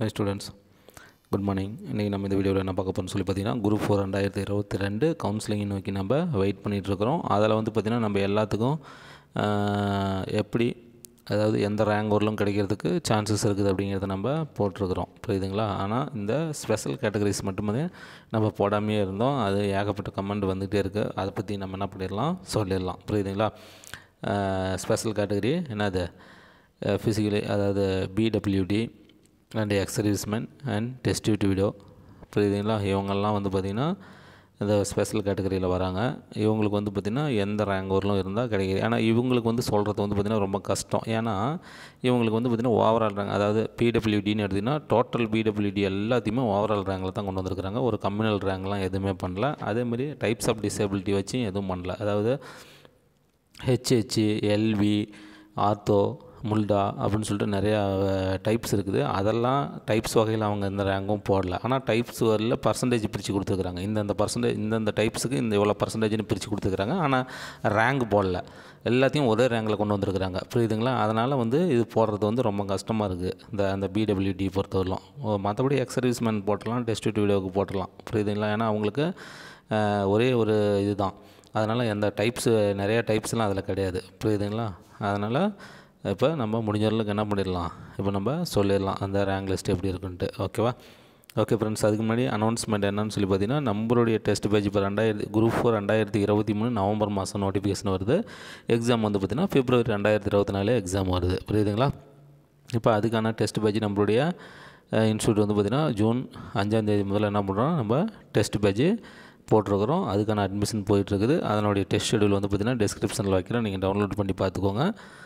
high students good morning இன்றைக்கி நம்ம இந்த வீடியோவில் என்ன பார்க்க போகிறோம்னு சொல்லி பார்த்தீங்கன்னா குரூப் ஃபோர் ரெண்டாயிரத்தி இருபத்தி ரெண்டு கவுன்சிலிங்கை நோக்கி நம்ம வெயிட் பண்ணிகிட்ருக்குறோம் அதில் வந்து பார்த்திங்கன்னா நம்ம எல்லாத்துக்கும் ஆஹ், எப்படி அதாவது எந்த ரேங்க் வரலும் கிடைக்கிறதுக்கு சான்சஸ் இருக்குது அப்படிங்கிறத நம்ம போட்டிருக்கிறோம் புரியுதுங்களா ஆனால் இந்த ஸ்பெஷல் கேட்டகரிஸ் மட்டுமே நம்ம போடாமையே இருந்தோம் அது ஏகப்பட்ட கமெண்ட் வந்துகிட்டே இருக்குது அதை பற்றி நம்ம என்ன பண்ணிடலாம் சொல்லிடலாம் புரியுதுங்களா ஸ்பெஷல் கேட்டகரி என்னது ஃபிசிக்கலி அதாவது PWD and ex servicemen and destitute widow புரியுதுங்களா இவங்கெல்லாம் வந்து பார்த்திங்கன்னா இந்த ஸ்பெஷல் கேட்டகரியில் வராங்க இவங்களுக்கு வந்து பார்த்திங்கன்னா எந்த ரேங்க் வரலும் இருந்தால் கிடைக்கிது ஏன்னா இவங்களுக்கு வந்து சொல்கிறது வந்து பார்த்திங்கன்னா ரொம்ப கஷ்டம் ஏன்னா இவங்களுக்கு வந்து பார்த்திங்கன்னா ஓவரால் ரேங்க் அதாவது பிடபிள்யூடின்னு எடுத்திங்கன்னா டோட்டல் பிடபிள்யூடி எல்லாத்தையுமே ஓவரால் ரேங்கில் தான் கொண்டு வந்திருக்கிறாங்க ஒரு கம்யூனல் ரேங்க்லாம் எதுவுமே பண்ணல அதேமாதிரி டைப்ஸ் ஆஃப் டிசேபிலிட்டி வச்சு எதுவும் பண்ணல அதாவது ஹெச்ஹெச் எல்வி ஆர்த்தோ முல்டா அப்படின்னு சொல்லிட்டு நிறையா டைப்ஸ் இருக்குது அதெல்லாம் டைப்ஸ் வகையில் அவங்க எந்த ரேங்கும் போடல ஆனால் டைப்ஸ் வரையில் பர்சன்டேஜ் பிரித்து கொடுத்துருக்குறாங்க இந்தந்த பர்சன்டேஜ் இந்தந்த டைப்ஸுக்கு இந்த இவ்வளோ பர்சன்டேஜ்னு பிரித்து கொடுத்துருக்குறாங்க ஆனால் ரேங்க் போடல எல்லாத்தையும் ஒரே ரேங்கில் கொண்டு வந்திருக்கிறாங்க புரியுதுங்களா அதனால் வந்து இது போடுறது வந்து ரொம்ப கஷ்டமாக இருக்குது இந்த அந்த பிடபிள்யூடி பொறுத்தவரையிலும் மற்றபடி எக்ஸர்வீஸ்மேன் போட்டலாம் டெஸ்ட் வீடியோவுக்கு போட்டலாம் புரியுதுங்களா ஏன்னா அவங்களுக்கு அஹ், ஒரே ஒரு இதுதான் அதனால் எந்த டைப்ஸு நிறைய டைப்ஸ்லாம் அதில் கிடையாது புரியுதுங்களா அதனால் இப்போ நம்ம முடிஞ்ச அளவுக்கு என்ன பண்ணிடலாம் இப்போ நம்ம சொல்லிடலாம் அந்த ரேங்க் லிஸ்ட் எப்படி இருக்குன்ட்டு ஓகேவா ஓகே ஃப்ரெண்ட்ஸ் அதுக்கு முன்னாடி அனௌன்ஸ்மெண்ட் என்னன்னு சொல்லி பார்த்தீங்கன்னா நம்மளுடைய டெஸ்ட் பேஜ் இப்போ ரெண்டாயிரத்தி குரூப் ஃபோர் ரெண்டாயிரத்தி இருபத்தி மூணு நவம்பர் மாதம் நோட்டிஃபிகேஷன் வருது எக்ஸாம் வந்து பார்த்திங்கன்னா பிப்ரவரி ரெண்டாயிரத்தி இருபத்தி நாலு எக்ஸாம் வருது புரியுதுங்களா இப்போ அதுக்கான டெஸ்ட் பேஜ் நம்மளுடைய இன்ஸ்டியூட் வந்து பார்த்திங்கன்னா ஜூன் அஞ்சாம் தேதி முதல்ல என்ன பண்ணுறோம் நம்ம டெஸ்ட் பேஜ் போட்டிருக்கிறோம் அதுக்கான அட்மிஷன் போயிட்டுருக்குது அதனுடைய டெஸ்ட் ஷெடியூல் வந்து பார்த்திங்கன்னா டிஸ்கிரிப்ஷனில் வைக்கிறேன் நீங்கள் டவுன்லோட் பண்ணி பார்த்துக்கோங்க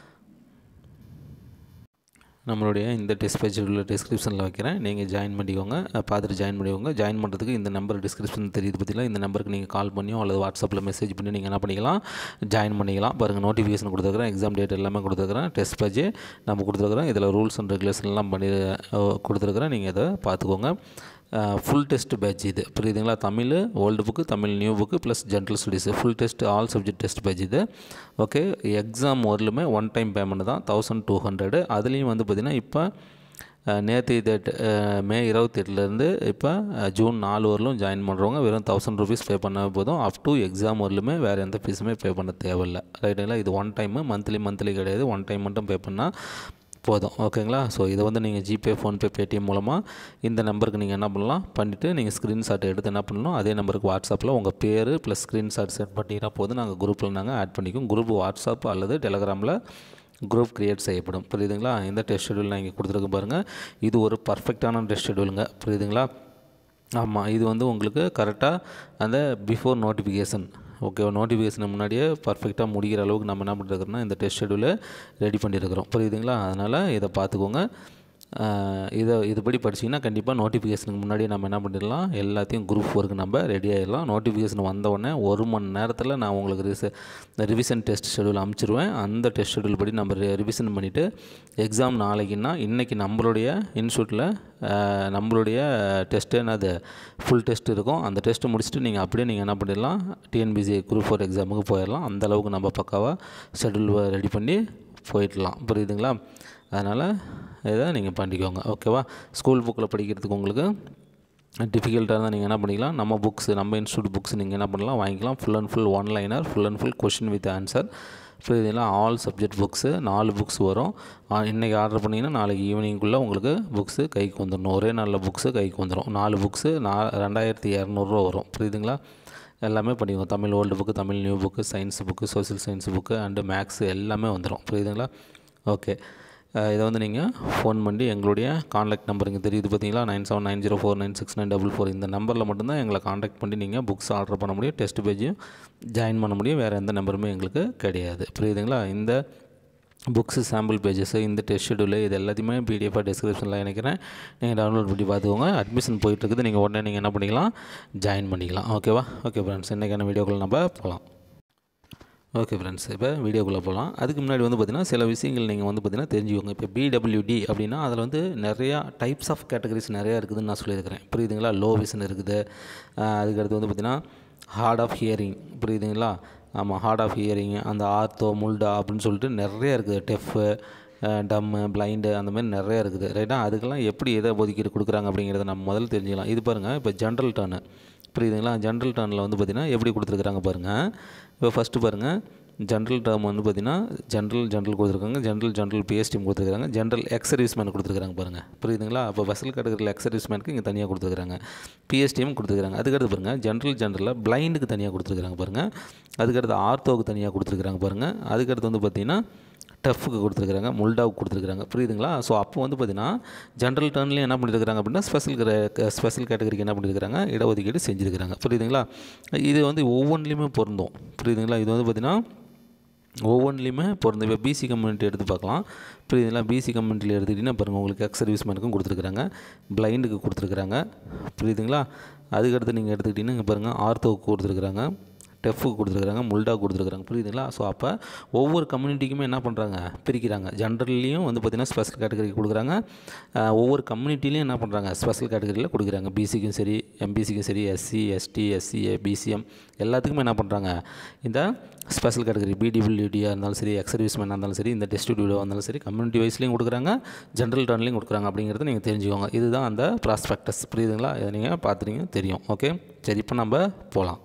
நம்மளுடைய இந்த டெஸ்ட் பேஜ் உள்ள டிஸ்கிரிப்ஷனில் வைக்கிறேன் நீங்கள் ஜாயின் பண்ணிக்கோங்க அஹ் பார்த்துட்டு ஜாயின் பண்ணிக்கோங்க ஜாயின் பண்ணுறதுக்கு இந்த நம்பர் டிஸ்கிரிப்ஷன் தெரியுது பார்த்தீங்களா இந்த நம்பருக்கு நீங்கள் கால் பண்ணியோ அல்லது வாட்ஸ்அப்பில் மெசேஜ் பண்ணி நீங்கள் என்ன பண்ணிக்கலாம் ஜாயின் பண்ணிக்கலாம் பாருங்கள் நோட்டிஃபிகேஷன் கொடுத்துருக்குறேன் எக்ஸாம் டேட் எல்லாமே கொடுத்துருக்குறேன் டெஸ்ட் பேஜ் நம்ம கொடுத்துருக்குறோம் இதில் ரூல்ஸ் அண்ட் ரெகுலேஷன்லாம் பண்ணி அஹ் கொடுத்துருக்குறேன் நீங்கள் இதை பார்த்துக்கோங்க ஃபுல் டெஸ்ட் பேட்ச் இது புரியுதுங்களா Tamil old book Tamil new book plus general studies full test all subject test batch இது ஓகே எக்ஸாம் வரலுமே ஒன் டைம் பேமெண்ட் தான் தௌசண்ட் டூ ஹண்ட்ரடு அதுலேயும் வந்து பார்த்திங்கன்னா இப்போ நேற்று டேட் மே இருபத்தெட்டுலேருந்து இப்போ அஹ், ஜூன் நாலு வரலும் ஜாயின் பண்ணுறவங்க வெறும் தௌசண்ட் ருபீஸ் பே பண்ண போதும் அப் டு எக்ஸாம் வரலுமே வேறு எந்த ஃபீஸுமே பே பண்ண தேவையில்லை ரைட்டுங்களா இது ஒன் டைமு மந்த்லி மந்த்லி கிடையாது ஒன் டைம் மட்டும் பே பண்ணால் போதும் ஓகேங்களா ஸோ இதை வந்து நீங்கள் ஜிபே ஃபோன்பே பேடிஎம் மூலமாக இந்த நம்பருக்கு நீங்கள் என்ன பண்ணலாம் பண்ணிவிட்டு நீங்கள் ஸ்க்ரீன்ஷாட் எடுத்து என்ன பண்ணணும் அதே நம்பருக்கு வாட்ஸ்அப்பில் உங்கள் பேர் ப்ளஸ் ஸ்க்ரீன்ஷாட் சென்ட் பண்ணிங்கன்னா போதும் நாங்கள் குரூப்பில் நாங்கள் ஆட் பண்ணிக்குவோம் குரூப் வாட்ஸ்அப் அல்லது டெலகிராமில் குரூப் க்ரியேட் செய்யப்படும் புரியுதுங்களா இந்த டெஸ்ட் ஷெடியூல் நான் இங்கே கொடுத்துருக்கு பாருங்கள் இது ஒரு பர்ஃபெக்டான டெஸ்ட் ஷெடியூலுங்க புரியுதுங்களா ஆமாம் இது வந்து உங்களுக்கு கரெக்டாக அந்த பிஃபோர் நோட்டிஃபிகேஷன் ஓகே நோட்டிஃபிகேஷன் முன்னாடியே பர்ஃபெக்டாக முடிக்கிற அளவுக்கு நம்ம என்ன பண்ணிருக்கிறோம்னா இந்த டெஸ்ட் ஷெடியூலை ரெடி பண்ணியிருக்கிறோம் புரியுதுங்களா அதனால் இதை பார்த்துக்கோங்க ஆஹ் இதை இதுபடி படிச்சிங்கன்னா கண்டிப்பாக நோட்டிஃபிகேஷனுக்கு முன்னாடியே நம்ம என்ன பண்ணிடலாம் எல்லாத்தையும் குரூப் ஒர்க்கு நம்ம ரெடி ஆகிடலாம் நோட்டிஃபிகேஷன் வந்த உடனே ஒரு மணி நேரத்தில் நான் உங்களுக்கு ரிச ரிவிஷன் டெஸ்ட் ஷெடியூல் அனுப்பிச்சிருவேன் அந்த டெஸ்ட் ஷெடியூல் படி நம்ம ரிவிஷன் பண்ணிவிட்டு எக்ஸாம் நாளைக்குன்னா இன்றைக்கி நம்மளுடைய இன்ஸ்டியூட்டில் நம்மளுடைய டெஸ்ட்டு என்னது ஃபுல் டெஸ்ட் இருக்கும் அந்த டெஸ்ட்டு முடிச்சுட்டு நீங்கள் அப்படியே நீங்கள் என்ன பண்ணிடலாம் டிஎன்பிசி குரூப் ஃபோர் எக்ஸாமுக்கு போயிடலாம் அந்த அளவுக்கு நம்ம பக்காவாக ஷெடியூல் ரெடி பண்ணி போயிடலாம் புரியுதுங்களா அதனால் இதை நீங்கள் பண்ணிக்கோங்க ஓகேவா ஸ்கூல் புக்கில் படிக்கிறதுக்கு உங்களுக்கு டிஃபிகல்ட்டாக இருந்தால் நீங்கள் என்ன பண்ணிக்கலாம் நம்ம புக்ஸ் நம்ம இன்ஸ்டியூட் புக்ஸ் நீங்கள் என்ன பண்ணலாம் வாங்கிக்கலாம் full and full one liner full and full question with answer so இதெல்லாம் ஆல் சப்ஜெக்ட் புக்ஸு நாலு புக்ஸ் வரும் ஆ, இன்றைக்கி ஆர்டர் பண்ணிங்கன்னா நாளைக்கு ஈவினிங்குள்ளே உங்களுக்கு புக்ஸு கைக்கு வந்துடணும் ஒரே நாளில் புக்ஸு கைக்கு வந்துடும் நாலு புக்ஸு நா ரெண்டாயிரத்தி இரநூறுவா வரும் புரியுதுங்களா எல்லாமே பண்ணிக்குவோம் Tamil old book Tamil new book science book social science book and maths எல்லாமே வந்துடும் புரியுதுங்களா ஓகே அஹ் இதை வந்து நீங்கள் ஃபோன் பண்ணி எங்களுடைய காண்டாக்ட் நம்பர் இங்கே தெரியுது பார்த்தீங்களா nine seven nine zero four nine six nine double four இந்த நம்பரில் மட்டும்தான் எங்களை காண்டாக்ட் பண்ணி நீங்கள் புக்ஸ் ஆர்டர் பண்ண முடியும் டெஸ்ட் பேஜையும் ஜாயின் பண்ண முடியும் வேறு எந்த நம்பருமே எங்களுக்கு கிடையாது புரியுதுங்களா இந்த புக்ஸு சாம்பிள் பேஜஸ்ஸு இந்த டெஸ்ட் ஷெடியூலு இது எல்லாத்தையுமே பிடிஎஃபாக டிஸ்கிரிப்ஷனில் இணைக்கிறேன் நீங்கள் டவுன்லோட் பண்ணி பார்த்துக்கோங்க அட்மிஷன் போயிட்டுருக்குது நீங்கள் உடனே நீங்கள் என்ன பண்ணிக்கலாம் ஜாயின் பண்ணிக்கலாம் ஓகேவா ஓகே ஃப்ரெண்ட்ஸ் இன்றைக்கான வீடியோக்குள்ள நம்ம போகலாம் ஓகே ஃப்ரெண்ட்ஸ் இப்போ வீடியோக்குள்ளே போகலாம் அதுக்கு முன்னாடி வந்து பார்த்திங்கன்னா சில விஷயங்கள் நீங்கள் வந்து பார்த்திங்கன்னா தெரிஞ்சுக்கோங்க இப்போ பிடபிள்யூடி அப்படின்னா அதில் வந்து நிறையா டைப்ஸ் ஆஃப் கேட்டகரிஸ் நிறையா இருக்குதுன்னு நான் சொல்லியிருக்கிறேன் புரியுதுங்களா லோ விஷன் இருக்குது ஆஹ் அதுக்கடுத்து வந்து பார்த்திங்கன்னா ஹார்ட் ஆஃப் ஹியரிங் புரியுதுங்களா ஆமாம் ஹார்ட் ஆஃப் ஹியரிங் அந்த ஆர்த்தோ முல்டா அப்படின்னு சொல்லிட்டு நிறைய இருக்குது டெஃப்பு டம்மு பிளைண்டு அந்த மாதிரி நிறையா இருக்குது ரைட்டா அதுக்கெல்லாம் எப்படி எதை ஒதுக்கீடு கொடுக்குறாங்க அப்படிங்கிறத நம்ம முதல்ல தெரிஞ்சுக்கலாம் இது பாருங்கள் இப்போ ஜென்ரல் டர்னு புரியுதுங்களா ஜென்ரல் டர்னில் வந்து பார்த்திங்கன்னா எப்படி கொடுத்துருக்குறாங்க பாருங்கள் இப்போ ஃபஸ்ட்டு பாருங்கள் ஜென்ரல் டேர்ம் வந்து பார்த்திங்கன்னா ஜென்ரல் ஜென்ரல் கொடுத்துருக்காங்க ஜென்ரல் ஜென்ரல் பிஎஸ்டிஎம் கொடுத்துருக்காங்க ஜென்ரல் எக்ஸ் சர்வீஸ்மேன் கொடுத்துருக்காங்க பாருங்கள் புரியுதுங்களா அப்போ வசல் கேட்டகரியில் எக்ஸ் சர்வீஸ்மேனுக்கு இங்கே தனியாக கொடுத்துருக்காங்க பிஎஸ்டிஎம் கொடுத்துருக்காங்க அதுக்கடுத்து பாருங்கள் ஜென்ரல் ஜென்ரலில் பிளைண்டுக்கு தனியாக கொடுத்துருக்காங்க பாருங்கள் அதுக்கடுத்து ஆர்த்தோவுக்கு தனியாக கொடுத்துருக்காங்க பாருங்கள் அதுக்கடுத்து வந்து பார்த்திங்கன்னா டஃப்க்கு கொடுத்துருக்காங்க முல்டாவுக்கு கொடுத்துருக்காங்க புரியுதுங்களா ஸோ அப்போ வந்து பார்த்தீங்கன்னா ஜென்ரல் டர்ன்லேயும் என்ன பண்ணியிருக்காங்க அப்படின்னா ஸ்பெஷல் ஸ்பெஷல் கேட்டகரிக்கு என்ன பண்ணியிருக்காங்க இடஒதுக்கீடு செஞ்சுருக்கிறாங்க புரியுதுங்களா இது வந்து ஒவ்வொன்றிலையுமே பொருந்தும் புரியுதுங்களா இது வந்து பார்த்திங்கன்னா ஒவ்வொன்றிலையுமே பொருந்தும் இப்போ பிசி கம்யூனிட்டி எடுத்து பார்க்கலாம் புரியுதுங்களா பிசி கம்யூனிட்டியில் எடுத்துக்கிட்டிங்கன்னா பாருங்கள் உங்களுக்கு எக்ஸ் சர்வீஸ்மேனுக்கும் கொடுத்துருக்குறாங்க பிளைண்டுக்கு கொடுத்துருக்குறாங்க புரியுதுங்களா அதுக்கடுத்து நீங்கள் எடுத்துக்கிட்டிங்கன்னா இங்கே பாருங்கள் ஆர்த்தோவுக்கு கொடுத்துருக்குறாங்க டெஃப்க்கு கொடுத்துருக்குறாங்க முல்டாவுக்கு கொடுத்துருக்குறாங்க புரியுதுங்களா ஸோ அப்போ ஒவ்வொரு கம்யூனிட்டிக்குமே என்ன பண்ணுறாங்க பிரிக்கிறாங்க ஜென்ரல்லையும் வந்து பார்த்திங்கன்னா ஸ்பெஷல் கேட்டகரிக்கு கொடுக்குறாங்க அஹ், ஒவ்வொரு கம்யூனிட்டிலையும் என்ன பண்ணுறாங்க ஸ்பெஷல் கேட்டகரியில் கொடுக்குறாங்க பிசிக்கும் சரி எம்பிசிக்கும் சரி எஸ்சி எஸ்டி எஸ்சிஏ பிசிஎம் எல்லாத்துக்குமே என்ன பண்ணுறாங்க இந்த ஸ்பெஷல் கேட்டகரி பிடிபிள்யூடியாக இருந்தாலும் சரி எக்ஸ் சர்வீஸ்மேனாக இருந்தாலும் சரி இந்த டெஸ்ட் டியூடியாக இருந்தாலும் சரி கம்யூனிட்டி வைஸ்லையும் கொடுக்குறாங்க ஜென்ரல் டர்ன்லையும் கொடுக்குறாங்க அப்படிங்கிறத நீங்கள் தெரிஞ்சுக்கோங்க இதுதான் அந்த ப்ராஸ்பெக்டஸ் புரியுதுங்களா இதை நீங்கள் பார்த்துட்டீங்க தெரியும் ஓகே சரி இப்போ நம்ம போகலாம்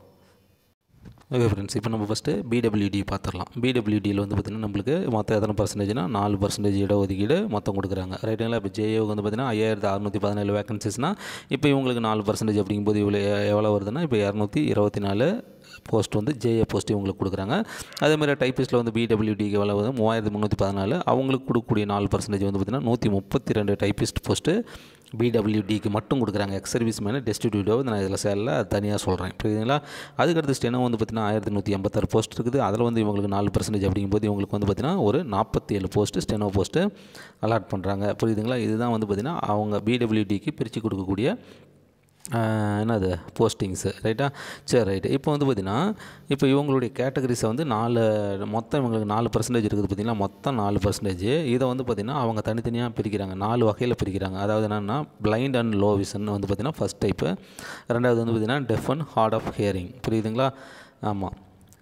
ஓகே ஃப்ரெண்ட்ஸ் இப்போ நம்ம ஃபஸ்ட்டு பிடபிள்யூடி பார்த்துடலாம் பிடபிள்யூடியில் வந்து பார்த்திங்கன்னா நம்மளுக்கு மொத்தம் எத்தனை பர்சன்டேஜ்னா நாலு பர்சன்டேஜ் இடஒதுக்கீடு மொத்தம் கொடுக்குறாங்க ரைட்டுங்களா இப்போ ஜேஓக்கு வந்து பார்த்திங்கன்னா ஐயாயிரத்து அறுநூற்றி பதினேழு வேகன்சிஸ்னால் இப்போ இவங்களுக்கு நாலு பர்சன்டேஜ் அப்படிங்கும்போது இவ்வளோ எவ்வளோ வருதுன்னா இப்போ இரநூத்தி இருபத்தி நாலு போஸ்ட் வந்து ஜேஏ போஸ்ட் இவங்களுக்கு கொடுக்குறாங்க அதேமாதிரி டைப்பிஸ்ட்டில் வந்து பிடபிள்யூடிக்கு எவ்வளோ வந்து மூவாயிரத்து முந்நூற்றி பதினாலு அவங்களுக்கு கொடுக்கக்கூடிய நாலு பர்சன்டேஜ் வந்து பார்த்திங்கன்னா நூற்றி முப்பத்தி ரெண்டு டைப்பிஸ்ட் போஸ்ட்டு பிடபிள்யூடிக்கு மட்டும் கொடுக்குறாங்க எக்ஸ் சர்வீஸ் மேனு டெஸ்டிடியூட்டோ நான் இதில் சேரில் தனியாக சொல்கிறேன் புரியுதுங்களா அதுக்கடுத்து ஸ்டெனோ வந்து பார்த்திங்கன்னா ஆயிரத்தி நூற்றி எண்பத்தாறு போஸ்ட் இருக்குது அதில் வந்து இவங்களுக்கு நாலு பர்சன்டேஜ் அப்படிங்கும்போது இவங்களுக்கு வந்து பார்த்திங்கன்னா ஒரு நாற்பத்தி ஏழு போஸ்ட்டு ஸ்டெனோ போஸ்ட்டு அலாட் பண்ணுறாங்க புரியுதுங்களா இதுதான் வந்து பார்த்திங்கன்னா அவங்க பிடபிள்யூடிக்கு பிரித்து கொடுக்கக்கூடிய ஆஹ், என்னது போஸ்டிங்ஸு ரைட்டா சரி ரைட்டு இப்போ வந்து பார்த்திங்கன்னா இப்போ இவங்களுடைய கேட்டகரிஸை வந்து நாலு மொத்தம் இவங்களுக்கு நாலு பர்சன்டேஜ் இருக்குது பார்த்திங்கன்னா மொத்தம் நாலு பர்சன்டேஜ் இதை வந்து பார்த்திங்கன்னா அவங்க தனித்தனியாக பிரிக்கிறாங்க நாலு வகையில் பிரிக்கிறாங்க அதாவது என்னென்னா பிளைண்ட் அண்ட் லோ விஷன் வந்து பார்த்திங்கன்னா ஃபஸ்ட் டைப்பு ரெண்டாவது வந்து பார்த்திங்கன்னா deaf and hard of hearing புரியுதுங்களா ஆமாம்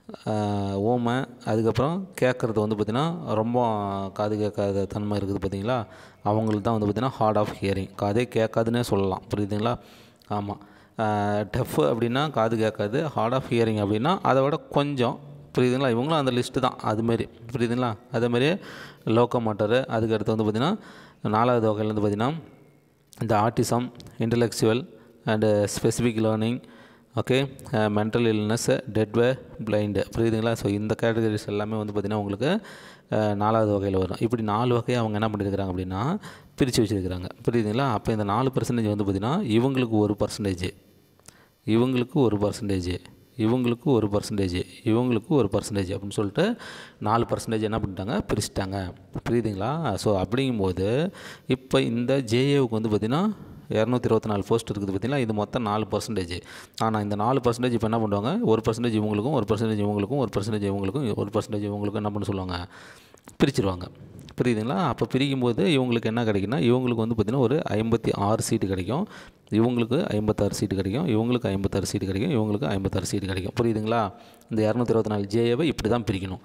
ஓமை அதுக்கப்புறம் கேட்குறது வந்து பார்த்திங்கன்னா ரொம்ப காது கேட்காத தன்மை இருக்குது பார்த்தீங்களா அவங்களுக்கு தான் வந்து பார்த்திங்கன்னா ஹார்ட் ஆஃப் ஹியரிங் காதே கேட்காதுன்னே சொல்லலாம் புரியுதுங்களா ஆமாம் டெஃப் அப்படின்னா காது கேட்காது ஹார்ட் ஆஃப் ஹியரிங் அப்படின்னா அதை விட கொஞ்சம் புரியுதுங்களா இவங்களும் அந்த லிஸ்ட்டு தான் அதுமாரி புரியுதுங்களா அதேமாரி லோக்கோ மோட்டரு அதுக்கடுத்து வந்து பார்த்திங்கன்னா நாலாவது வகையில் வந்து பார்த்திங்கன்னா இந்த autism intellectual and specific learning okay mental illness டெட்வே பிளைண்டு புரியுதுங்களா ஸோ இந்த கேட்டகரிஸ் எல்லாமே வந்து பார்த்திங்கன்னா உங்களுக்கு அஹ், நாலாவது வகையில் வரும் இப்படி நாலு வகையை அவங்க என்ன பண்ணியிருக்கிறாங்க அப்படின்னா பிரித்து வச்சுருக்கிறாங்க புரியுதுங்களா அப்போ இந்த நாலு பர்சன்டேஜ் வந்து பார்த்திங்கன்னா இவங்களுக்கு ஒரு பர்சன்டேஜ் இவங்களுக்கு ஒரு பர்சன்டேஜ் இவங்களுக்கு ஒரு பர்சன்டேஜ் இவங்களுக்கு ஒரு பர்சன்டேஜ் அப்படின்னு சொல்லிட்டு நாலு பர்சன்டேஜ் என்ன பண்ணிட்டாங்க பிரிச்சுட்டாங்க புரியுதுங்களா ஸோ அப்படிங்கும்போது இப்போ இந்த ஜேஏவுக்கு வந்து பார்த்திங்கன்னா இரநூத்தி இருபத்தி நாலு போஸ்ட் இருக்குது பார்த்தீங்களா இது மொத்தம் நாலு பர்சன்டேஜ் ஆனால் இந்த நாலு பர்சன்டேஜ் இப்போ என்ன பண்ணுவாங்க ஒரு பர்சன்டேஜ் இவங்களுக்கும் ஒரு பர்சன்டேஜ் இவங்களுக்கும் ஒரு பர்சன்டேஜ் இவங்களுக்கும் ஒரு பர்சன்டேஜ் இவங்களுக்கும் என்ன பண்ண சொல்லுவாங்க பிரிச்சிருவாங்க புரியுதுங்களா அப்போ பிரிக்கும்போது இவங்களுக்கு என்ன கிடைக்குன்னா இவங்களுக்கு வந்து பார்த்திங்கன்னா ஒரு ஐம்பத்தி ஆறு சீட்டு கிடைக்கும் இவங்களுக்கு ஐம்பத்தாறு சீட்டு கிடைக்கும் இவங்களுக்கு ஐம்பத்தாறு சீட்டு கிடைக்கும் இவங்களுக்கு ஐம்பத்தாறு சீட்டு கிடைக்கும் புரியுதுங்களா இந்த இரநூத்தி இருபத்தி நாலு ஜேஏவை இப்படி தான் பிரிக்கணும்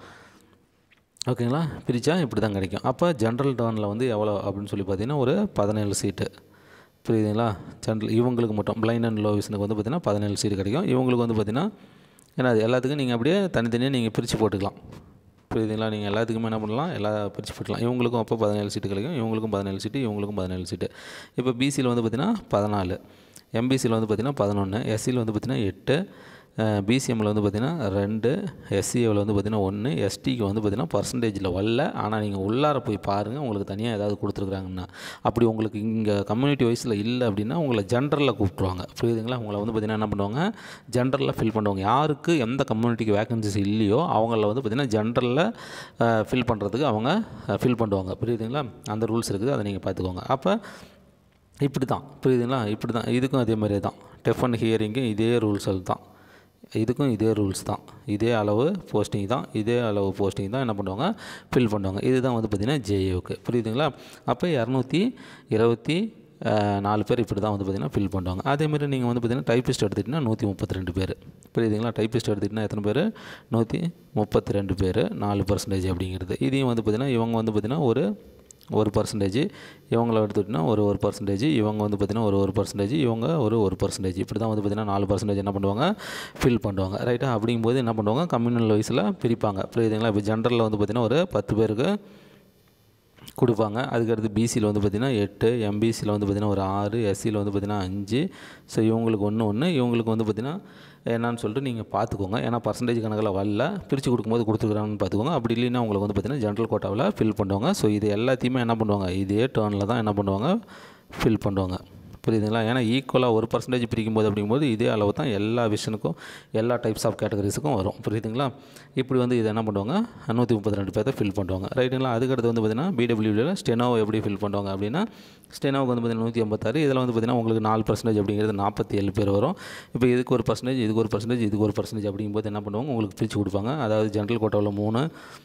ஓகேங்களா பிரித்தா இப்படி தான் கிடைக்கும் அப்போ ஜென்ரல் டர்னில் வந்து எவ்வளோ அப்படின்னு சொல்லி பார்த்தீங்கன்னா ஒரு பதினேழு சீட்டு புரியுதுங்களா ஜென்ரல் இவங்களுக்கு மட்டும் பிளைண்ட் அண்ட் லோ விஷனுக்கு வந்து பார்த்திங்கன்னா பதினேழு சீட்டு கிடைக்கும் இவங்களுக்கு வந்து பார்த்திங்கன்னா ஏன்னா அது எல்லாத்துக்கும் நீங்கள் அப்படியே தனித்தனியாக நீங்கள் பிரித்து போட்டுக்கலாம் புரியுதுங்களா நீங்கள் எல்லாத்துக்குமே என்ன பண்ணலாம் எல்லா பிரித்து போட்டுக்கலாம் இவங்களுக்கும் அப்போ பதினேழு சீட்டு கிடைக்கும் இவங்களுக்கும் பதினேழு சீட்டு இவங்களுக்கும் பதினேழு சீட்டு இப்போ பிசியில் வந்து பார்த்திங்கன்னா பதினாலு எம்பிசியில் வந்து பார்த்திங்கன்னா பதினொன்று எஸ்சியில் வந்து பார்த்திங்கன்னா எட்டு பிசிஎம்மில் வந்து பார்த்திங்கன்னா ரெண்டு எஸ்சிஏவில் வந்து பார்த்திங்கன்னா ஒன்று எஸ்டிக்கு வந்து பார்த்திங்கன்னா பர்சன்டேஜில் வரல ஆனால் நீங்கள் உள்ளார போய் பாருங்கள் உங்களுக்கு தனியாக ஏதாவது கொடுத்துருக்குறாங்கன்னா அப்படி உங்களுக்கு இங்கே கம்யூனிட்டி வைஸில் இல்லை அப்படின்னா உங்களை ஜென்ரலில் கூப்பிட்ருவாங்க புரியுதுங்களா உங்களை வந்து பார்த்திங்கன்னா என்ன பண்ணுவாங்க ஜென்ரலில் ஃபில் பண்ணுவாங்க யாருக்கு எந்த கம்யூனிட்டிக்கு வேகன்சிஸ் இல்லையோ அவங்கள வந்து பார்த்திங்கன்னா ஜென்ரலில் ஃபில் பண்ணுறதுக்கு அவங்க ஃபில் பண்ணுவாங்க புரியுதுங்களா அந்த ரூல்ஸ் இருக்குது அதை நீங்கள் பார்த்துக்கோங்க அப்போ இப்படி தான் புரியுதுங்களா இப்படி தான் இதுக்கும் அதே மாதிரியே தான் டெஃப் அண்ட் ஹியரிங்கும் இதே ரூல்ஸ் தான் இதுக்கும் இதே ரூல்ஸ் தான் இதே அளவு போஸ்டிங் தான் இதே அளவு போஸ்டிங் தான் என்ன பண்ணுவாங்க ஃபில் பண்ணுவாங்க இதுதான் வந்து பார்த்திங்கன்னா ஜேஏவுக்கு புரியுதுங்களா அப்போ இரநூத்தி இருபத்தி அஹ், நாலு பேர் இப்படி தான் வந்து பார்த்திங்கன்னா ஃபில் பண்ணுவாங்க அதேமாதிரி நீங்கள் வந்து பார்த்திங்கன்னா டைப்பிஸ்ட் எடுத்துக்கிட்டிங்கன்னா நூற்றி முப்பத்தி ரெண்டு பேர் புரியுதுங்களா டைப்பிஸ்ட் எடுத்துக்கிட்டிங்கன்னா எத்தனை பேர் நூற்றி முப்பத்தி ரெண்டு பேர் நாலு பர்சன்டேஜ் அப்படிங்கிறது இதையும் வந்து பார்த்திங்கன்னா இவங்க வந்து பார்த்திங்கன்னா ஒரு ஒரு பர்சன்டேஜ் இவங்கள எடுத்துக்கிட்டோன்னா ஒரு ஒரு பர்சன்டேஜ் இவங்க வந்து பார்த்திங்கன்னா ஒரு ஒரு பர்சன்டேஜ் இவங்க ஒரு ஒரு பர்சன்டேஜ் இப்படி தான் வந்து பார்த்திங்கன்னா நாலு பர்சன்டேஜ் என்ன பண்ணுவாங்க ஃபில் பண்ணுவாங்க ரைட்டா அப்படிங்கும்போது என்ன பண்ணுவாங்க கம்யூனல் வைஸில் பிரிப்பாங்க புரியுதுங்களா இப்போ ஜென்ரலில் வந்து பார்த்திங்கன்னா ஒரு பத்து பேருக்கு கொடுப்பாங்க அதுக்கடுத்து பிசியில் வந்து பார்த்திங்கன்னா எட்டு எம்பிசியில் வந்து பார்த்திங்கன்னா ஒரு ஆறு எஸ்சியில் வந்து பார்த்திங்கன்னா அஞ்சு ஸோ இவங்களுக்கு ஒன்று ஒன்று இவங்களுக்கு வந்து பார்த்திங்கன்னா என்னன்னு சொல்லிட்டு நீங்கள் பார்த்துக்கோங்க ஏன்னா பர்சன்டேஜ் கணக்கில் வரல பிரித்து கொடுக்கும்போது கொடுத்துருக்குறாங்கன்னு பார்த்துக்கோங்க அப்படி இல்லைன்னா உங்களுக்கு வந்து பார்த்திங்கன்னா ஜென்ரல் கோட்டாவில் ஃபில் பண்ணுவாங்க ஸோ இது எல்லாத்தையுமே என்ன பண்ணுவாங்க இதே டேர்னில் தான் என்ன பண்ணுவாங்க ஃபில் பண்ணுவாங்க புரியுதுங்களா ஏன்னா ஈக்குவலாக ஒரு பர்சன்டேஜ் பிரிக்கும்போது அப்படிங்கும்போது இதே அளவு தான் எல்லா விஷனுக்கும் எல்லா டைப்ஸ் ஆஃப் கேட்டகரிஸுக்கும் வரும் புரியுதுங்களா இப்படி வந்து இதை என்ன பண்ணுவாங்க நூற்றி முப்பத்தி ரெண்டு பேர்த்த ஃபில் பண்ணுவாங்க ரைட்டுங்களா அதுக்கடுத்து வந்து பார்த்திங்கன்னா பிடபிள்யூவில் ஸ்டெனோ எப்படி ஃபில் பண்ணுவாங்க அப்படின்னா ஸ்டெனோவுக்கு வந்து பார்த்திங்கன்னா நூற்றி ஐம்பத்தாறு இதில் வந்து பார்த்திங்கன்னா உங்களுக்கு நாலு பர்சன்டேஜ் அப்படிங்கிறது நாற்பத்தி ஏழு பேர் வரும் இப்போ இதுக்கு ஒரு பர்சன்டேஜ் இதுக்கு ஒரு பர்சன்டேஜ் இதுக்கு ஒரு பர்சன்டேஜ் அப்படிங்கும்போது என்ன பண்ணுவாங்க உங்களுக்கு பிரித்து கொடுப்பாங்க அதாவது ஜென்ரல் கோட்டாவில் மூணு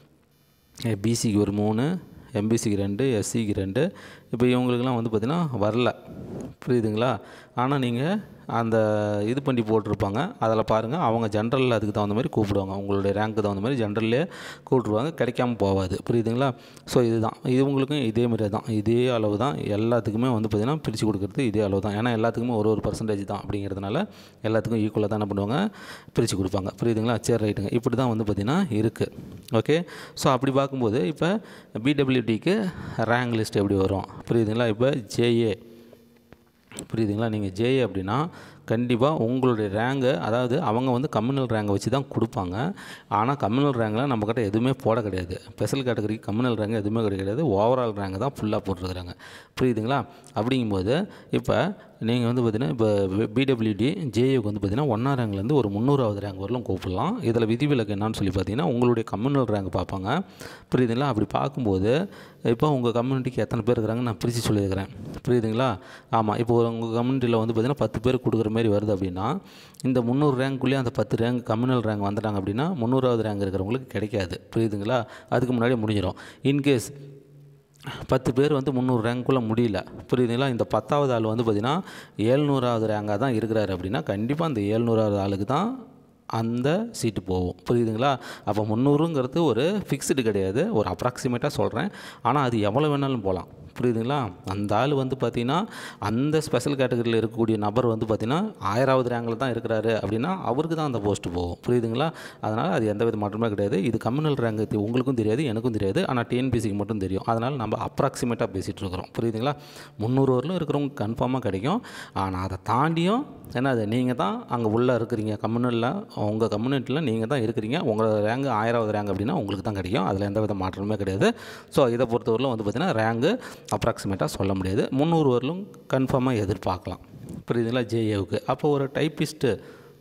பிசிக்கு ஒரு மூணு எம்பிசிக்கு ரெண்டு எஸ்சிக்கு ரெண்டு இப்போ இவங்களுக்குலாம் வந்து பார்த்திங்கன்னா வரல புரியுதுங்களா ஆனால் நீங்கள் அந்த இது பண்ணி போட்டிருப்பாங்க அதில் பாருங்கள் அவங்க ஜென்ரலில் அதுக்கு தகுந்த மாதிரி கூப்பிடுவாங்க உங்களுடைய ரேங்க்கு தகுந்த மாதிரி ஜென்ரல்லே கூப்பிட்ருவாங்க கிடைக்காம போகாது புரியுதுங்களா ஸோ இதுதான் இவங்களுக்கும் இதே மாதிரி தான் இதே அளவு தான் எல்லாத்துக்குமே வந்து பார்த்திங்கன்னா பிரித்து கொடுக்குறது இதே அளவு தான் ஏன்னா எல்லாத்துக்குமே ஒரு ஒரு பர்சன்டேஜ் தான் அப்படிங்கிறதுனால எல்லாத்துக்கும் ஈக்குவலாக தான் என்ன பண்ணுவாங்க பிரித்து கொடுப்பாங்க புரியுதுங்களா சரி ரைட்டுங்க இப்படி தான் வந்து பார்த்திங்கன்னா இருக்குது ஓகே ஸோ அப்படி பார்க்கும்போது இப்போ பிடபிள்யூடிக்கு ரேங்க் லிஸ்ட் எப்படி வரும் புரியுதுங்களா இப்போ ஜேஏ புரியுதுங்களா நீங்கள் ஜேஏ அப்படின்னா கண்டிப்பாக உங்களுடைய ரேங்கை அதாவது அவங்க வந்து கம்யூனல் ரேங்கை வச்சு தான் கொடுப்பாங்க ஆனால் கம்யூனல் ரேங்கில் நம்மக்கிட்ட எதுவுமே போட கிடையாது ஸ்பெஷல் கேட்டகரிக்கு கம்யூனல் ரேங்க் எதுவுமே கிடையாது ஓவரால் ரேங்க் தான் ஃபுல்லாக போட்டிருக்கிறாங்க புரியுதுங்களா அப்படிங்கும்போது இப்போ நீங்கள் வந்து பார்த்தீங்கன்னா இப்போ பிடபிள்யூடி ஜேயுக்கு வந்து பார்த்தீங்கன்னா ஒன்றாம் ரேங்க்லேருந்து ஒரு முந்நூறாவது ரேங்க் வரலும் கூப்பிடலாம் இதில் விதிவிலக்கு என்னன்னு சொல்லி பார்த்தீங்கன்னா உங்களுடைய கம்யூனல் ரேங்க் பார்ப்பாங்க புரியுதுங்களா அப்படி பார்க்கும்போது இப்போ உங்கள் கம்யூனிட்டிக்கு எத்தனை பேர் இருக்கிறாங்க நான் பிரித்து சொல்லியிருக்கிறேன் புரியுதுங்களா ஆமாம் இப்போ ஒரு உங்கள் கம்யூனிட்டியில் வந்து பார்த்தீங்கன்னா பத்து பேர் கொடுக்குற மாதிரி வருது அப்படின்னா இந்த முந்நூறு ரேங்க்குள்ளேயே அந்த பத்து ரேங்க் கம்யூனல் ரேங்க் வந்துட்டாங்க அப்படின்னா முந்நூறாவது ரேங்க் இருக்கிறவங்களுக்கு கிடைக்காது புரியுதுங்களா அதுக்கு முன்னாடியே முடிஞ்சிடும் இன்கேஸ் பத்து பேர் வந்து முந்நூறு ரேங்க்குள்ளே முடியல புரியுதுங்களா இந்த பத்தாவது ஆள் வந்து பார்த்திங்கன்னா ஏழ்நூறாவது ரேங்காக தான் இருக்கிறாரு அப்படின்னா கண்டிப்பாக அந்த ஏழ்நூறாவது ஆளுக்கு தான் அந்த சீட்டு போகும் புரியுதுங்களா அப்போ முந்நூறுங்கிறது ஒரு ஃபிக்ஸ்டு கிடையாது ஒரு அப்ராக்சிமேட்டாக சொல்கிறேன் ஆனால் அது எவ்வளோ வேணாலும் போகலாம் புரியுதுங்களா அந்த ஆள் வந்து பார்த்திங்கன்னா அந்த ஸ்பெஷல் கேட்டகரியில் இருக்கக்கூடிய நபர் வந்து பார்த்திங்கன்னா ஆயிராவது ரேங்கில் தான் இருக்கிறாரு அப்படின்னா அவருக்கு தான் அந்த போஸ்ட்டு போகும் புரியுதுங்களா அதனால் அது எந்த வித மாற்றமே கிடையாது இது கம்யூனல் ரேங்க் உங்களுக்கும் தெரியாது எனக்கும் தெரியாது ஆனால் டிஎன்பிசிக்கு மட்டும் தெரியும் அதனால் நம்ம அப்ராக்சிமேட்டாக பேசிகிட்டு இருக்கிறோம் புரியுதுங்களா முந்நூறு வரலும் இருக்கிறவங்க கன்ஃபார்மாக கிடைக்கும் ஆனால் அதை தாண்டியும் என்னது நீங்கள் தான் அங்கே உள்ளே இருக்கிறீங்க கம்யூனலில் உங்கள் கம்யூனிட்டியில் நீங்கள் தான் இருக்கிறீங்க உங்களோட ரேங்க் ஆயிராவது ரேங்க் அப்படின்னா உங்களுக்கு தான் கிடைக்கும் அதில் எந்த வித மாற்றமே கிடையாது ஸோ இதை பொறுத்தவரையிலும் வந்து பார்த்திங்கன்னா ரேங்கு அப்ராக்சிமேட்டாக சொல்ல முடியாது முந்நூறு வரலும் கன்ஃபார்மாக எதிர்பார்க்கலாம் புரியுதுங்களா ஜேஏவுக்கு அப்போ ஒரு டைப்பிஸ்ட்டு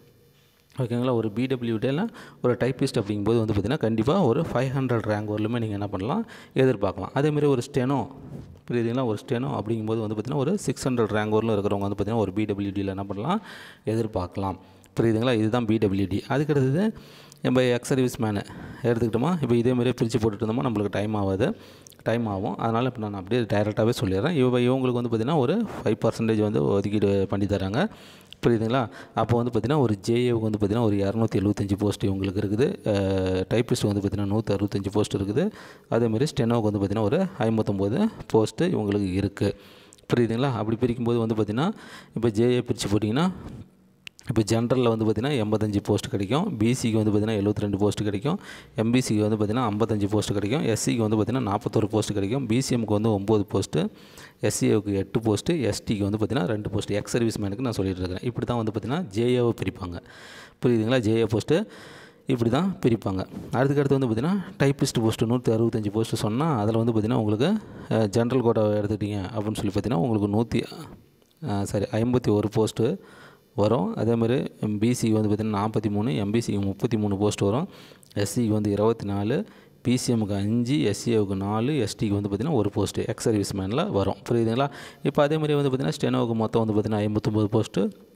ஓகேங்களா ஒரு பிடபிள்யூடியில் ஒரு டைப்பிஸ்ட் அப்படிங்கும்போது வந்து பார்த்திங்கன்னா கண்டிப்பாக ஒரு ஃபைவ் ஹண்ட்ரட் ரேங்க் வரலுமே நீங்கள் என்ன பண்ணலாம் எதிர்பார்க்கலாம் அதேமாதிரி ஒரு ஸ்டெனோ புரியுதுங்களா ஒரு ஸ்டெனோ அப்படிங்கும்போது வந்து பார்த்திங்கன்னா ஒரு சிக்ஸ் ஹண்ட்ரட் ரேங்க் வரலும் இருக்கிறவங்க வந்து பார்த்திங்கன்னா ஒரு பிடபிள்யூடியில் என்ன பண்ணலாம் எதிர்பார்க்கலாம் புரியுதுங்களா இதுதான் பிடபிள்யூடி அதுக்கடுத்தது நம்ம எக்ஸ் சர்வீஸ் மேனு எடுத்துக்கிட்டோமா இப்போ இதேமாதிரியே பிரித்து போட்டுட்டு இருந்தோமா நம்மளுக்கு டைம் ஆகாது டைம் ஆகும் அதனால் இப்போ நான் அப்படியே டைரெக்டாகவே சொல்லிடுறேன் இவ இவங்களுக்கு வந்து பார்த்திங்கன்னா ஒரு ஃபைவ் பர்சன்டேஜ் வந்து ஒதுக்கீடு பண்ணி தராங்க புரியுதுங்களா அப்போ வந்து பார்த்திங்கன்னா ஒரு ஜேஏவுக்கு வந்து பார்த்திங்கன்னா ஒரு இரநூத்தி எழுபத்தஞ்சி போஸ்ட் இவங்களுக்கு இருக்குது டைப்பிஸ்ட் வந்து பார்த்திங்கன்னா நூற்றி அறுபத்தஞ்சி போஸ்ட் இருக்குது அதேமாதிரி ஸ்டெனோவுக்கு வந்து பார்த்திங்கன்னா ஒரு ஐம்பத்தொம்போது போஸ்ட்டு இவங்களுக்கு இருக்குது புரியுதுங்களா அப்படி பிரிக்கும்போது வந்து பார்த்திங்கன்னா இப்போ ஜேஏ பிரித்து போட்டிங்கன்னா இப்போ ஜென்ரலில் வந்து பார்த்திங்கன்னா எண்பத்தஞ்சு போஸ்ட் கிடைக்கும் பிசிக்கு வந்து பார்த்திங்கன்னா எழுபத்தி ரெண்டு போஸ்ட் கிடைக்கும் எம்பிசிக்கு வந்து பார்த்திங்கன்னா ஐம்பத்தஞ்சு போஸ்ட் கிடைக்கும் எஸ்சிக்கு வந்து பார்த்திங்கன்னா நாற்பத்தொரு போஸ்ட் கிடைக்கும் பிசிஎம்க்கு வந்து ஒம்பது போஸ்ட்டு எஸ்சிஏவுக்கு எட்டு போஸ்ட்டு எஸ்டிக்கு வந்து பார்த்திங்கன்னா ரெண்டு போஸ்ட் எக்ஸ் சர்வீஸ் மேனுக்கு நான் சொல்லிட்டு இருக்கிறேன் இப்படி தான் வந்து பார்த்திங்கன்னா ஜேஏவை பிரிப்பாங்க புரியுதுங்களா ஜேஏ போஸ்ட்டு இப்படி தான் பிரிப்பாங்க அதுக்கடுத்து வந்து பார்த்திங்கன்னா டைப்பிஸ்ட் போஸ்ட்டு நூற்றி அறுபத்தஞ்சி போஸ்ட்டு சொன்னால் அதில் வந்து பார்த்திங்கன்னா உங்களுக்கு ஜென்ரல் கோட்டாவை எடுத்துக்கிட்டீங்க அப்படின்னு சொல்லி பார்த்திங்கன்னா உங்களுக்கு நூற்றி சரி ஐம்பத்தி ஒரு போஸ்ட்டு வரும் அதேமாதிரி பிசிக்கு வந்து பார்த்திங்கன்னா நாற்பத்தி மூணு எம்பிசிக்கு முப்பத்தி மூணு போஸ்ட் வரும் எஸ்சிக்கு வந்து இருபத்தி நாலு பிசிஎம்முக்கு அஞ்சு எஸ்சிஏவுக்கு நாலு எஸ்டிக்கு வந்து பார்த்திங்கன்னா ஒரு போஸ்ட்டு எக்ஸ் சர்வீஸ் மேனில் வரும் புரியுதுங்களா இப்போ அதேமாதிரி வந்து பார்த்திங்கன்னா ஸ்டெனோவுக்கு மொத்தம் வந்து பார்த்திங்கன்னா ஐம்பத்தொம்போது போஸ்ட்டு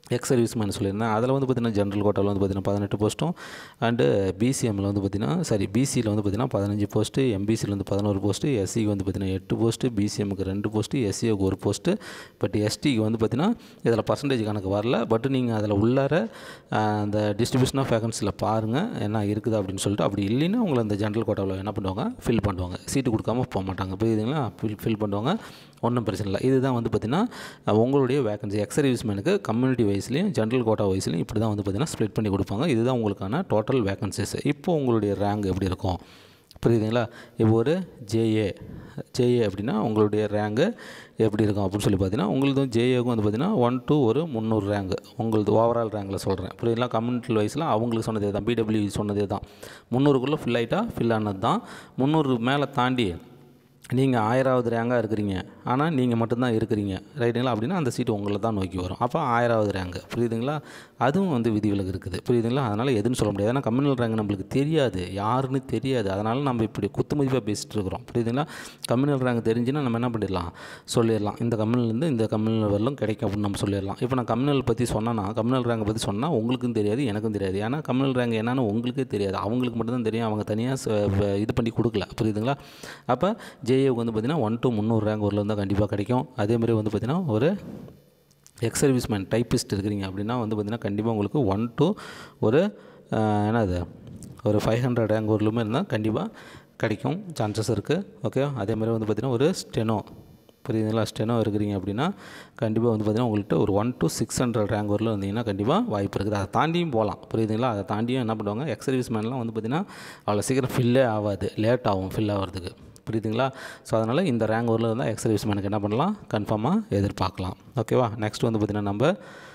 எக்ஸ் சர்வீஸ்மேன் சொல்லியிருந்தேன் அதில் வந்து பார்த்திங்கன்னா ஜென்ரல் கோட்டாவில் வந்து பார்த்திங்கன்னா பதினெட்டு போஸ்ட்டும் அண்டு பிசிஎம்மில் வந்து பார்த்திங்கன்னா சாரி பிசியில் வந்து பார்த்திங்கன்னா பதினஞ்சு போஸ்ட்டு எம்பிசியில் வந்து பதினோரு போஸ்ட்டு எஸ்சிக்கு வந்து பார்த்திங்கன்னா எட்டு போஸ்ட்டு பிசிஎம்முக்கு ரெண்டு போஸ்ட்டு எஸ்சிக்கு ஒரு போஸ்ட்டு பட் எஸ்டிக்கு வந்து பார்த்திங்கன்னா இதில் பர்சன்டேஜ் கணக்கு வரல பட் நீங்கள் அதில் உள்ளார ஆஹ், அந்த டிஸ்ட்ரிபியூஷன் ஆஃப் வேகன்சியில் பாருங்கள் என்ன இருக்குது அப்படின்னு சொல்லிட்டு அப்படி இல்லைன்னா உங்களை அந்த ஜென்ரல் கோட்டாவில் என்ன பண்ணுவாங்க ஃபில் பண்ணுவாங்க சீட்டு கொடுக்காம போக மாட்டாங்க புரியுதுங்களா ஃபில் ஃபில் பண்ணுவாங்க ஒன்றும் பிரச்சனை இல்லை இதுதான் வந்து பார்த்திங்கன்னா அஹ், உங்களுடைய வேகன்சி எக்ஸ் சர்வீஸ்மேனுக்கு கம்யூனிட்டி வைஸ்லையும் ஜென்ரல் கோட்டா வைஸ்லையும் இப்படி தான் வந்து பார்த்திங்கன்னா ஸ்ப்ளிட் பண்ணி கொடுப்பாங்க இதுதான் உங்களுக்கான டோட்டல் வேகன்சிஸ் இப்போ உங்களுடைய ரேங்க் எப்படி இருக்கும் புரியுதுங்களா இப்போ ஒரு ஜேஏ ஜேஏ அப்படின்னா உங்களுடைய ரேங்கு எப்படி இருக்கும் அப்படின்னு சொல்லி பார்த்தீங்கன்னா உங்களது ஜேஏக்கும் வந்து பார்த்தீங்கன்னா ஒன் to ஒரு முந்நூறு ரேங்க் உங்களது ஓவரால் ரேங்கில் சொல்கிறேன் புரியுதுங்களா கம்யூனிட்டி வைஸில் அவங்களுக்கு சொன்னதே தான் பிடபிள்யூ சொன்னதே தான் முந்நூறுக்குள்ளே ஃபில் ஆகிட்டா ஃபில் ஆனது தான் முந்நூறு மேலே தாண்டி நீங்கள் ஆயிராவது ரேங்காக இருக்கிறீங்க ஆனால் நீங்கள் மட்டும்தான் இருக்கிறீங்க ரைட்டுங்களா அப்படின்னா அந்த சீட்டு உங்களை தான் நோக்கி வரும் அப்போ ஆயிராவது ரேங்கு புரியுதுங்களா அதுவும் வந்து விதிவிலக்கு இருக்குது புரியுதுங்களா அதனால் எதுன்னு சொல்ல முடியாது ஏன்னா கம்யூனல் ரேங்க் நம்மளுக்கு தெரியாது யாருன்னு தெரியாது அதனால் நம்ம இப்படி குத்து மதிப்பாக பேசிகிட்டு இருக்கிறோம் புரியுதுங்களா கம்யூனல் ரேங்க் தெரிஞ்சுன்னா நம்ம என்ன பண்ணிடலாம் சொல்லிடலாம் இந்த கம்யூனல்லேருந்து இந்த கம்யூனல் வரலும் கிடைக்கும் அப்படின்னு நம்ம சொல்லிடலாம் இப்போ நான் கம்யூனல் பற்றி சொன்னேன்னா கம்யூனல் ரேங்கை பற்றி சொன்னால் உங்களுக்கும் தெரியாது எனக்கும் தெரியாது ஏன்னா கம்யூனல் ரேங்க் என்னன்னு உங்களுக்கே தெரியாது அவங்களுக்கு மட்டும்தான் தெரியும் அவங்க தனியாக இது பண்ணி கொடுக்கல புரியுதுங்களா அப்போ ஜேஏவுக்கு வந்து பார்த்திங்கன்னா ஒன் to முந்நூறு ரேங்க் வரல இருந்தால் கண்டிப்பாக கிடைக்கும் அதே மாதிரி வந்து பார்த்திங்கன்னா ஒரு எக்ஸ் சர்வீஸ்மேன் டைப்பிஸ்ட் இருக்கிறீங்க அப்படின்னா வந்து பார்த்திங்கன்னா கண்டிப்பாக உங்களுக்கு ஒன் to ஒரு ஆஹ், என்னது ஒரு ஃபைவ் ஹண்ட்ரட் ரேங்க் வரலுமே இருந்தால் கண்டிப்பாக கிடைக்கும் சான்சஸ் இருக்குது ஓகே அதே மாதிரி வந்து பார்த்திங்கன்னா ஒரு ஸ்டெனோ புரியுதுங்களா ஸ்டெனோ இருக்கிறீங்க அப்படின்னா கண்டிப்பாக வந்து பார்த்திங்கன்னா உங்கள்கிட்ட ஒரு one to six hundred rank வரல வந்தீங்கன்னா கண்டிப்பாக வாய்ப்பு இருக்குது அதை தாண்டியும் போகலாம் புரியுதுங்களா அதை தாண்டியும் என்ன பண்ணுவாங்க எக்ஸ் சர்வீஸ்மேன்லாம் வந்து பார்த்திங்கன்னா அவ்வளோ சீக்கிரம் ஃபில்லே ஆகாது லேட் ஆகும் ஃபில் ஆகிறதுக்கு புரியுதுங்களா ஸோ அதனால் இந்த ரேங்க் வரல இருந்தால் எக்ஸ் சர்வீஸ்மேனுக்கு என்ன பண்ணலாம் கன்ஃபார்மாக எதிர்பார்க்கலாம் ஓகேவா நெக்ஸ்ட் வந்து பார்த்திங்கன்னா நம்ம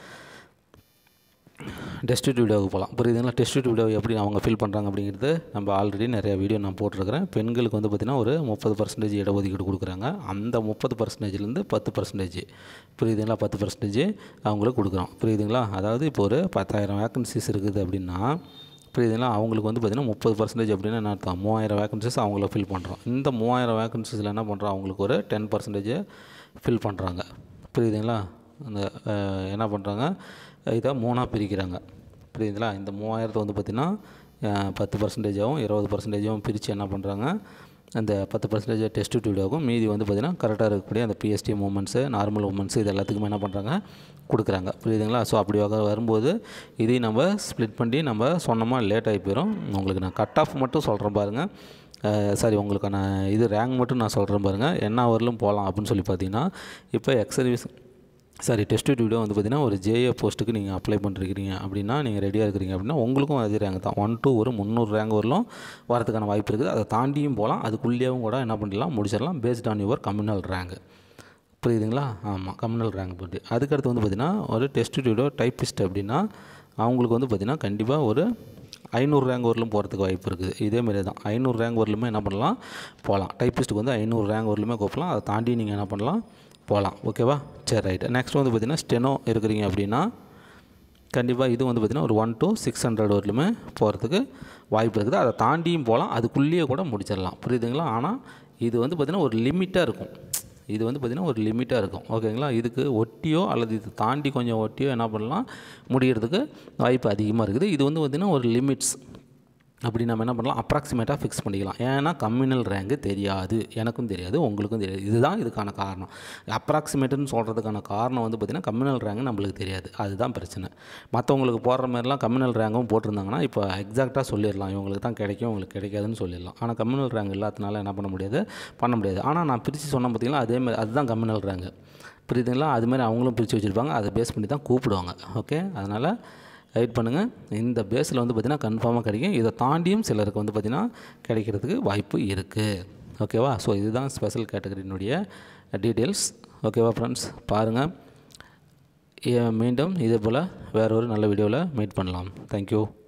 டெஸ்டிட் வீடியோவுக்கு போகலாம் புரியுதுங்களா டெஸ்டிட் வீடியோ எப்படி அவங்க ஃபில் பண்ணுறாங்க அப்படிங்கிறது நம்ம ஆல்ரெடி நிறைய வீடியோ நான் போட்டிருக்கிறேன் பெண்களுக்கு வந்து பார்த்திங்கன்னா ஒரு முப்பது பர்சன்டேஜ் இடஒதுக்கீடு கொடுக்குறாங்க அந்த முப்பது பர்சன்டேஜ்லேருந்து பத்து பர்சன்டேஜ் புரியுதுங்களா பத்து பர்சன்டேஜ் அவங்களுக்கு கொடுக்குறோம் புரியுதுங்களா அதாவது இப்போ ஒரு பத்தாயிரம் வேக்கன்சிஸ் இருக்குது அப்படின்னா புரியுதுங்களா அவங்களுக்கு வந்து பார்த்திங்கன்னா முப்பது பர்சன்டேஜ் அப்படின்னா என்ன அர்த்தம் மூவாயிரம் வேக்கன்சிஸ் அவங்கள ஃபில் பண்ணுறோம் இந்த மூவாயிரம் வேக்கன்சிஸில் என்ன பண்ணுறோம் அவங்களுக்கு ஒரு டென் பர்சன்டேஜ் ஃபில் பண்ணுறாங்க புரியுதுங்களா அந்த அஹ், என்ன பண்ணுறாங்க இதை மூணாக பிரிக்கிறாங்க புரியுதுங்களா இந்த மூவாயிரத்தை வந்து பார்த்திங்கன்னா அஹ், பத்து பர்சன்டேஜாகவும் இருபது பர்சன்டேஜாகவும் பிரித்து என்ன பண்ணுறாங்க அந்த பத்து பர்சன்டேஜ் டெஸ்ட் டியூடாகும் மீதி வந்து பார்த்திங்கன்னா கரெக்டாக இருக்கக்கூடிய அந்த பிஎஸ்டி மூமெண்ட்ஸு நார்மல் மூமெண்ட்ஸு இது எல்லாத்துக்குமே என்ன பண்ணுறாங்க கொடுக்குறாங்க புரியுதுங்களா ஸோ அப்படி வக வரும்போது இதையும் நம்ம ஸ்ப்ளிட் பண்ணி நம்ம சொன்னோமா லேட் ஆகி போயிடும் உங்களுக்கு நான் கட் ஆஃப் மட்டும் சொல்கிறேன் பாருங்கள் சாரி உங்களுக்கான இது ரேங்க் மட்டும் நான் சொல்கிறேன் பாருங்கள் என்ன வரலும் போகலாம் அப்படின்னு சொல்லி பார்த்தீங்கன்னா இப்போ ex service sorry destitute widow வந்து பார்த்தீங்கன்னா ஒரு ஜேஏ போஸ்ட்டுக்கு நீங்கள் அப்ளை பண்ணிருக்கிறீங்க அப்படின்னா நீங்கள் ரெடியாக இருக்கிறீங்க அப்படின்னா உங்களுக்கும் அதே ரேங்க் தான் ஒன் to ஒரு முந்நூறு ரேங்க் வரலும் வரதுக்கான வாய்ப்பு இருக்குது அதை தாண்டியும் போகலாம் அதுக்குள்ளேயும் கூட என்ன பண்ணிடலாம் முடிச்சிடலாம் based on your communal rank புரியுதுங்களா ஆமாம் கம்யூனல் ரேங்க் பற்றி அதுக்கடுத்து வந்து பார்த்திங்கன்னா ஒரு டெஸ்ட் வீடியோ டைப்பிஸ்ட் அப்படின்னா அவங்களுக்கு வந்து பார்த்திங்கன்னா கண்டிப்பாக ஒரு ஐநூறு ரேங்க் வரலும் போகிறதுக்கு வாய்ப்பு இருக்குது இதே மாதிரி தான் ஐநூறு ரேங்க் வரலுமே என்ன பண்ணலாம் போகலாம் டைப்பிஸ்ட்டுக்கு வந்து ஐநூறு ரேங்க் வரலுமே கூப்பலாம் அதை தாண்டி நீங்கள் என்ன பண்ணலாம் போகலாம் ஓகேவா சரி ரைட்டு நெக்ஸ்ட் வந்து பார்த்திங்கன்னா ஸ்டெனோ இருக்கிறீங்க அப்படின்னா கண்டிப்பாக இது வந்து பார்த்திங்கன்னா ஒரு ஒன் to சிக்ஸ் ஹண்ட்ரட் வரலுமே போகிறதுக்கு வாய்ப்பு இருக்குது அதை தாண்டியும் போகலாம் அதுக்குள்ளேயே கூட முடிச்சிடலாம் புரியுதுங்களா ஆனால் இது வந்து பார்த்திங்கன்னா ஒரு லிமிட்டாக இருக்கும் இது வந்து பார்த்திங்கன்னா ஒரு லிமிட்டாக இருக்கும் ஓகேங்களா இதுக்கு ஒட்டியோ அல்லது இது தாண்டி கொஞ்சம் ஒட்டியோ என்ன பண்ணலாம் முடிகிறதுக்கு வாய்ப்பு அதிகமாக இருக்குது இது வந்து பார்த்திங்கன்னா ஒரு லிமிட்ஸ் அப்படி நம்ம என்ன பண்ணலாம் அப்ராக்சிமேட்டாக ஃபிக்ஸ் பண்ணிக்கலாம் ஏன்னா கம்யூனல் ரேங்கு தெரியாது எனக்கும் தெரியாது உங்களுக்கும் தெரியாது இதுதான் இதுக்கான காரணம் அப்ராக்சிமேட்டுன்னு சொல்கிறதுக்கான காரணம் வந்து பார்த்திங்கன்னா கம்யூனல் ரேங்கு நம்மளுக்கு தெரியாது அதுதான் பிரச்சனை மற்றவங்களுக்கு போடுற மாதிரிலாம் கம்யூனல் ரேங்கும் போட்டிருந்தாங்கன்னா இப்போ எக்ஸாக்டாக சொல்லிடலாம் இவங்களுக்கு தான் கிடைக்கும் உங்களுக்கு கிடைக்காதுன்னு சொல்லிடலாம் ஆனால் கம்யூனல் ரேங்க் இல்லாதனால என்ன பண்ண முடியாது பண்ண முடியாது ஆனால் நான் பிரித்து சொன்னேன் பார்த்தீங்களா அதே மாதிரி அதுதான் கம்யூனல் ரேங்கு புரியுதுங்களா அதுமாதிரி அவங்களும் பிரித்து வச்சுருப்பாங்க அதை பேஸ் பண்ணி தான் கூப்பிடுவாங்க ஓகே அதனால் வெயிட் பண்ணுங்கள் இந்த பேஸில் வந்து பார்த்திங்கன்னா கன்ஃபார்மாக கிடைக்கும் இதை தாண்டியும் சிலருக்கு வந்து பார்த்திங்கன்னா கிடைக்கிறதுக்கு வாய்ப்பு இருக்குது ஓகேவா ஸோ இதுதான் ஸ்பெஷல் கேட்டகரியினுடைய டீட்டெயில்ஸ் ஓகேவா ஃப்ரெண்ட்ஸ் பாருங்கள் மீண்டும் இதே போல் வேற ஒரு நல்ல வீடியோவில் மீட் பண்ணலாம் தேங்க்யூ